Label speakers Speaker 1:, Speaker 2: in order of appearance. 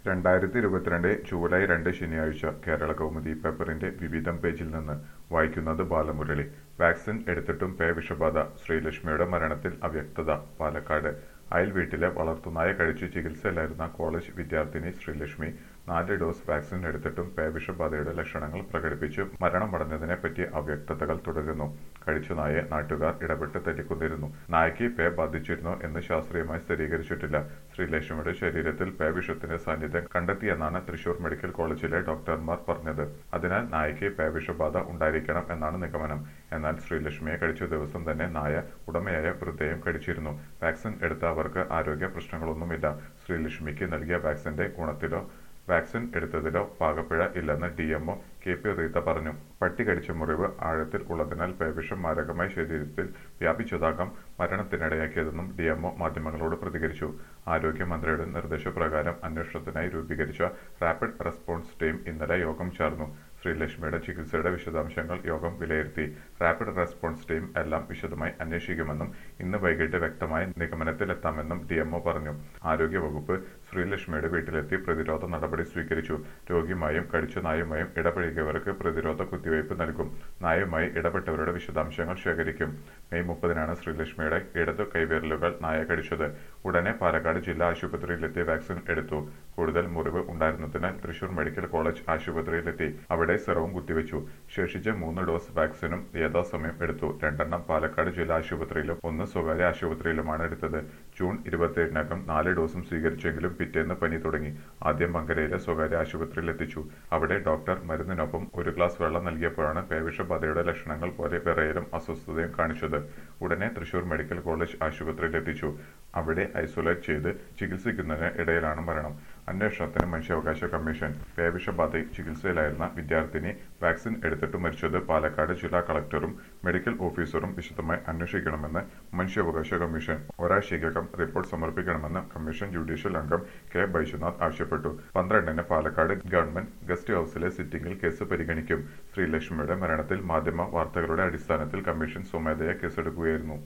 Speaker 1: രണ്ടായിരത്തി ഇരുപത്തിരണ്ട് ജൂലൈ രണ്ട് ശനിയാഴ്ച കേരള കൗമുദി പേപ്പറിന്റെ വിവിധം പേജിൽ നിന്ന് വായിക്കുന്നത് ബാലമുരളി വാക്സിൻ എടുത്തിട്ടും പേ വിഷബാധ ശ്രീലക്ഷ്മിയുടെ മരണത്തിൽ അവ്യക്തത പാലക്കാട് അയൽ വീട്ടിലെ വളർത്തുനായ കഴിച്ച് ചികിത്സയിലായിരുന്ന കോളേജ് വിദ്യാർത്ഥിനി ശ്രീലക്ഷ്മി നാല് ഡോസ് വാക്സിൻ എടുത്തിട്ടും പേ വിഷബാധയുടെ ലക്ഷണങ്ങൾ പ്രകടിപ്പിച്ച് മരണമടഞ്ഞതിനെപ്പറ്റി അവ്യക്തതകൾ തുടരുന്നു കഴിച്ച നായെ നാട്ടുകാർ ഇടപെട്ട് തല്ലിക്കൊണ്ടിരുന്നു നായയ്ക്ക് പേ ബാധിച്ചിരുന്നോ എന്ന് ശാസ്ത്രീയമായി സ്ഥിരീകരിച്ചിട്ടില്ല ശ്രീലക്ഷ്മിയുടെ ശരീരത്തിൽ പേ വിഷത്തിന്റെ സാന്നിധ്യം കണ്ടെത്തിയെന്നാണ് തൃശൂർ മെഡിക്കൽ കോളേജിലെ ഡോക്ടർമാർ പറഞ്ഞത് അതിനാൽ നായയ്ക്ക് പേ വിഷബാധ ഉണ്ടായിരിക്കണം എന്നാണ് നിഗമനം എന്നാൽ ശ്രീലക്ഷ്മിയെ കഴിച്ച ദിവസം തന്നെ നായ ഉടമയായ വൃദ്ധയും കടിച്ചിരുന്നു വാക്സിൻ എടുത്ത അവർക്ക് ആരോഗ്യ പ്രശ്നങ്ങളൊന്നുമില്ല ശ്രീലക്ഷ്മിക്ക് നൽകിയ വാക്സിന്റെ ഗുണത്തിലോ വാക്സിൻ എടുത്തതിലോ പാകപ്പിഴ ഇല്ലെന്ന് D M O K P Reetha പറഞ്ഞു പട്ടി കടിച്ച മുറിവ് ആഴത്തിൽ ഉള്ളതിനാൽ പേവിഷം മാരകമായി ശരീരത്തിൽ വ്യാപിച്ചതാകാം മരണത്തിനിടയാക്കിയതെന്നും ഡി എംഒ മാധ്യമങ്ങളോട് പ്രതികരിച്ചു ആരോഗ്യമന്ത്രിയുടെ നിർദ്ദേശപ്രകാരം അന്വേഷണത്തിനായി രൂപീകരിച്ച റാപ്പിഡ് റെസ്പോൺസ് ടീം ഇന്നലെ യോഗം ചേർന്നു ശ്രീലക്ഷ്മിയുടെ ചികിത്സയുടെ വിശദാംശങ്ങൾ യോഗം വിലയിരുത്തി റാപ്പിഡ് റെസ്പോൺസ് ടീം എല്ലാം വിശദമായി അന്വേഷിക്കുമെന്നും ഇന്ന് വൈകിട്ട് വ്യക്തമായ നിഗമനത്തിലെത്താമെന്നും ഡി എംഒ പറഞ്ഞു ആരോഗ്യവകുപ്പ് ശ്രീലക്ഷ്മിയുടെ വീട്ടിലെത്തി പ്രതിരോധ നടപടി സ്വീകരിച്ചു രോഗിയുമായും കടിച്ച നായുമായും ഇടപഴകിയവർക്ക് പ്രതിരോധ കുത്തിവയ്പ് നൽകും നായുമായി ഇടപെട്ടവരുടെ വിശദാംശങ്ങൾ ശേഖരിക്കും മെയ് മുപ്പതിനാണ് ശ്രീലക്ഷ്മിയുടെ ഇടതു കൈവിരലുകൾ നായ കടിച്ചത് ഉടനെ പാലക്കാട് ജില്ലാ ആശുപത്രിയിലെത്തി വാക്സിൻ എടുത്തു കൂടുതൽ മുറിവ് ഉണ്ടായിരുന്നതിനാൽ തൃശൂർ മെഡിക്കൽ കോളേജ് ആശുപത്രിയിലെത്തി അവിടെ സിറവും കുത്തിവെച്ചു ശേഷിച്ച മൂന്ന് ഡോസ് വാക്സിനും യഥാസമയം എടുത്തു രണ്ടെണ്ണം പാലക്കാട് ജില്ലാ ആശുപത്രിയിലും ഒന്ന് സ്വകാര്യ ആശുപത്രിയിലുമാണ് എടുത്തത് ജൂൺ ഇരുപത്തിയേഴിനകം നാല് ഡോസും സ്വീകരിച്ചെങ്കിലും പിറ്റേന്ന് പനി തുടങ്ങി ആദ്യം മങ്കരയിലെ സ്വകാര്യ ആശുപത്രിയിൽ എത്തിച്ചു അവിടെ ഡോക്ടർ മരുന്നിനൊപ്പം ഒരു ഗ്ലാസ് വെള്ളം നൽകിയപ്പോഴാണ് പേവിഷബാധയുടെ ലക്ഷണങ്ങൾ പോലെ വിറയലും അസ്വസ്ഥതയും കാണിച്ചത് ഉടനെ തൃശൂർ മെഡിക്കൽ കോളേജ് ആശുപത്രിയിൽ എത്തിച്ചു അവിടെ ഐസൊലേറ്റ് ചെയ്ത് ചികിത്സിക്കുന്നതിന് ഇടയിലാണ് മരണം അന്വേഷണത്തിന് മനുഷ്യാവകാശ കമ്മീഷൻ പേവിഷബാധയിൽ ചികിത്സയിലായിരുന്ന വിദ്യാർത്ഥിനി വാക്സിൻ എടുത്തിട്ട് മരിച്ചത് പാലക്കാട് ജില്ലാ കളക്ടറും മെഡിക്കൽ ഓഫീസറും വിശദമായി അന്വേഷിക്കണമെന്ന് മനുഷ്യാവകാശ കമ്മീഷൻ ഒരാഴ്ചയ്ക്കകം റിപ്പോർട്ട് സമർപ്പിക്കണമെന്ന് കമ്മീഷൻ ജുഡീഷ്യൽ അംഗം കെ ബൈജുനാഥ് ആവശ്യപ്പെട്ടു പന്ത്രണ്ടിന് പാലക്കാട് ഗവൺമെന്റ് ഗസ്റ്റ് ഹൌസിലെ സിറ്റിംഗിൽ കേസ് പരിഗണിക്കും ശ്രീലക്ഷ്മിയുടെ മരണത്തിൽ മാധ്യമ വാർത്തകളുടെ അടിസ്ഥാനത്തിൽ കമ്മീഷൻ സ്വമേധയാ കേസെടുക്കുകയായിരുന്നു